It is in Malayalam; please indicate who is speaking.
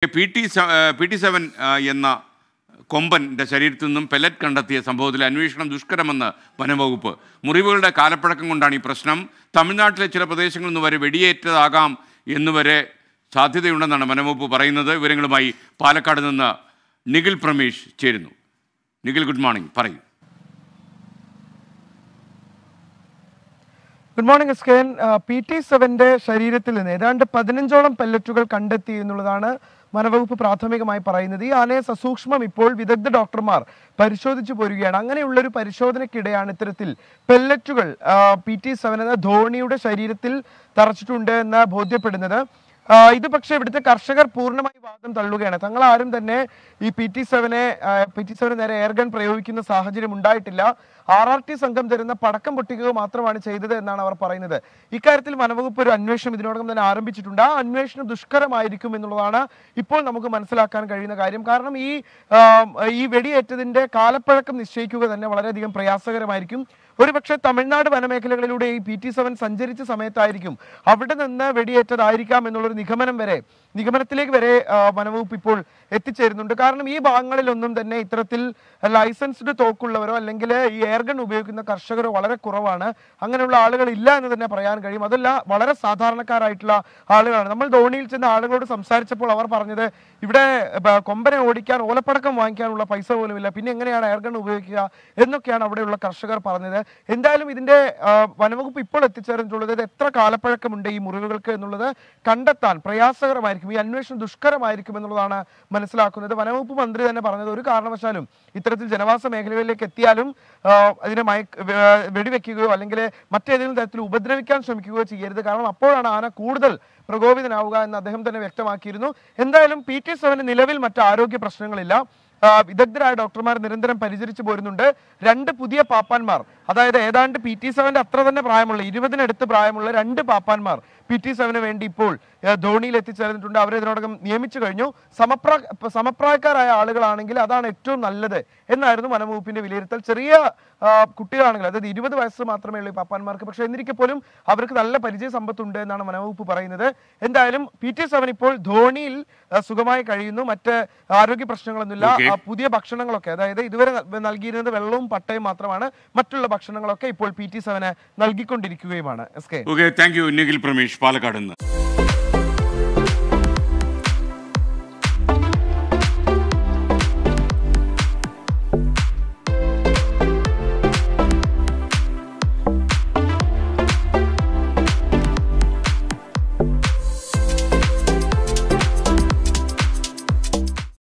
Speaker 1: P T P T seven എന്ന കൊമ്പൻ്റെ ശരീരത്തിൽ നിന്നും പെല്ലറ്റ് കണ്ടെത്തിയ സംഭവത്തിലെ അന്വേഷണം ദുഷ്കരമെന്ന് വനംവകുപ്പ് മുറിവുകളുടെ കാലപ്പഴക്കം കൊണ്ടാണ് ഈ പ്രശ്നം തമിഴ്നാട്ടിലെ ചില പ്രദേശങ്ങളിൽ നിന്ന് വരെ വെടിയേറ്റതാകാം എന്നുവരെ സാധ്യതയുണ്ടെന്നാണ് വനംവകുപ്പ് പറയുന്നത് വിവരങ്ങളുമായി പാലക്കാട് നിന്ന് നിഖിൽ പ്രമേഷ് ചേരുന്നു നിഖിൽ ഗുഡ് മോർണിംഗ് പറയൂ
Speaker 2: good morning S K N P T സെവന്റെ ശരീരത്തിൽ നിന്ന് ഏതാണ്ട് പതിനഞ്ചോളം പെല്ലറ്റുകൾ കണ്ടെത്തി എന്നുള്ളതാണ് വനവകുപ്പ് പ്രാഥമികമായി പറയുന്നത് ഈ ആനയെ സസൂക്ഷ്മം ഇപ്പോൾ വിദഗ്ധ ഡോക്ടർമാർ പരിശോധിച്ചു പോരുകയാണ് അങ്ങനെയുള്ള ഒരു പരിശോധനയ്ക്കിടെയാണ് ഇത്തരത്തിൽ പെല്ലറ്റുകൾ പി ടി സെവൻ എന്ന ധോണിയുടെ ശരീരത്തിൽ തറച്ചിട്ടുണ്ട് എന്ന് ബോധ്യപ്പെടുന്നത് ആ, ഇത് പക്ഷേ ഇവിടുത്തെ കർഷകർ പൂർണ്ണമായി വാദം തള്ളുകയാണ് തങ്ങൾ ആരും തന്നെ ഈ പി ടി സെവനെ പി ടി സെവന് നേരെ എയർഗൺ പ്രയോഗിക്കുന്ന സാഹചര്യം ഉണ്ടായിട്ടില്ല ആർ ആർ ടി സംഘം തരുന്ന പടക്കം പൊട്ടിക്കുക മാത്രമാണ് ചെയ്തത് എന്നാണ് അവർ പറയുന്നത് ഇക്കാര്യത്തിൽ വനവകുപ്പ് ഒരു അന്വേഷണം ഇതിനോടകം തന്നെ ആരംഭിച്ചിട്ടുണ്ട് ആ അന്വേഷണം ദുഷ്കരമായിരിക്കും എന്നുള്ളതാണ് ഇപ്പോൾ നമുക്ക് മനസ്സിലാക്കാൻ കഴിയുന്ന കാര്യം കാരണം ഈ ആ, ഈ വെടിയേറ്റതിന്റെ കാലപ്പഴക്കം നിശ്ചയിക്കുക തന്നെ വളരെയധികം പ്രയാസകരമായിരിക്കും ഒരുപക്ഷെ തമിഴ്നാട് വനമേഖലകളിലൂടെ ഈ പി ടി സെവൻ സഞ്ചരിച്ച സമയത്തായിരിക്കും അവിടെ നിന്ന് വെടിയേറ്റതായിരിക്കാം എന്നുള്ളൊരു നിഗമനം വരെ നിഗമനത്തിലേക്ക് വരെ ആ, വനവകുപ്പ് ഇപ്പോൾ എത്തിച്ചേരുന്നുണ്ട് കാരണം ഈ ഭാഗങ്ങളിലൊന്നും തന്നെ ഇത്തരത്തിൽ ലൈസൻസ്ഡ് തോക്കുള്ളവരോ അല്ലെങ്കിൽ ഈ എയർഗൺ ഉപയോഗിക്കുന്ന കർഷകരോ വളരെ കുറവാണ് അങ്ങനെയുള്ള ആളുകൾ ഇല്ല എന്ന് തന്നെ പറയാൻ കഴിയും അതല്ല വളരെ സാധാരണക്കാരായിട്ടുള്ള ആളുകളാണ് നമ്മൾ ധോണിയിൽ ചെന്ന ആളുകളോട് സംസാരിച്ചപ്പോൾ അവർ പറഞ്ഞത് ഇവിടെ ബ- കൊമ്പനെ ഓടിക്കാൻ ഓലപ്പടക്കം വാങ്ങിക്കാനുള്ള പൈസ പോലുമില്ല പിന്നെ എങ്ങനെയാണ് എയർഗൺ ഉപയോഗിക്കുക എന്നൊക്കെയാണ് അവിടെയുള്ള കർഷകർ പറഞ്ഞത് എന്തായാലും ഇതിന്റെ ആ, വനവകുപ്പ് ഇപ്പോൾ എത്തിച്ചേർന്നിട്ടുള്ളത് ഇത് എത്ര കാലപ്പഴക്കമുണ്ട് ഈ മുറിവുകൾക്ക് എന്നുള്ളത് കണ്ടെത്താൻ പ്രയാസകരമായിരിക്കും ഈ അന്വേഷണം ദുഷ്കരമായിരിക്കും എന്നുള്ളതാണ് മനസ്സിലാക്കുന്നത് വനവകുപ്പ് മന്ത്രി തന്നെ പറഞ്ഞത് ഒരു കാരണവശാലും ഇത്തരത്തിൽ ജനവാസ മേഖലകളിലേക്ക് എത്തിയാലും ആ, അതിനെ മയക്ക് വേ- വെടിവെക്കുകയോ അല്ലെങ്കിൽ മറ്റേതെങ്കിലും തരത്തിൽ ഉപദ്രവിക്കാൻ ശ്രമിക്കുകയോ ചെയ്യരുത് കാരണം അപ്പോഴാണ് ആന കൂടുതൽ പ്രകോപിതനാവുക എന്ന് അദ്ദേഹം തന്നെ വ്യക്തമാക്കിയിരുന്നു എന്തായാലും പി ടി സെവന് നിലവിൽ മറ്റ് ആരോഗ്യ പ്രശ്നങ്ങളില്ല ആ, വിദഗ്ധരായ ഡോക്ടർമാർ നിരന്തരം പരിചരിച്ചു പോരുന്നുണ്ട് രണ്ട് പുതിയ പാപ്പാന്മാർ അതായത് ഏതാണ്ട് പി ടി സെവന്റെ അത്ര തന്നെ പ്രായമുള്ള ഇരുപതിനടുത്ത് പ്രായമുള്ള രണ്ട് പാപ്പാന്മാർ പി ടി സെവന് വേണ്ടി ഇപ്പോൾ ആ, ധോണിയിൽ എത്തിച്ചേർന്നിട്ടുണ്ട് അവരെ ഇതിനോടകം നിയമിച്ചു കഴിഞ്ഞു സമപ്രാ സമപ്രായക്കാരായ ആളുകളാണെങ്കിൽ അതാണ് ഏറ്റവും നല്ലത് എന്നായിരുന്നു വനംവകുപ്പിന്റെ വിലയിരുത്തൽ ചെറിയ ആ, കുട്ടികളാണെങ്കിൽ അതായത് ഇരുപത് വയസ്സ് മാത്രമേ ഉള്ളൂ ഈ പാപ്പാന്മാർക്ക് പക്ഷേ എന്നിരിക്കെ പോലും അവർക്ക് നല്ല പരിചയ സമ്പത്തുണ്ട് എന്നാണ് വനവകുപ്പ് പറയുന്നത് എന്തായാലും പി ടി സെവൻ ഇപ്പോൾ ധോണിയിൽ ആ, സുഖമായി കഴിയുന്നു മറ്റ് ആരോഗ്യ പ്രശ്നങ്ങളൊന്നുമില്ല
Speaker 1: Okay.
Speaker 2: ആ, പുതിയ ഭക്ഷണങ്ങളൊക്കെ അതായത് ഇതുവരെ നൽ- നൽകിയിരുന്നത് വെള്ളവും പട്ടയും മാത്രമാണ് മറ്റുള്ള ഭക്ഷണങ്ങളൊക്കെ ഇപ്പോൾ പി ടി സെവന് നൽകിക്കൊണ്ടിരിക്കുകയുമാണ് S K
Speaker 1: okay thank you Nikhil Pramesh Palakkad നിന്ന്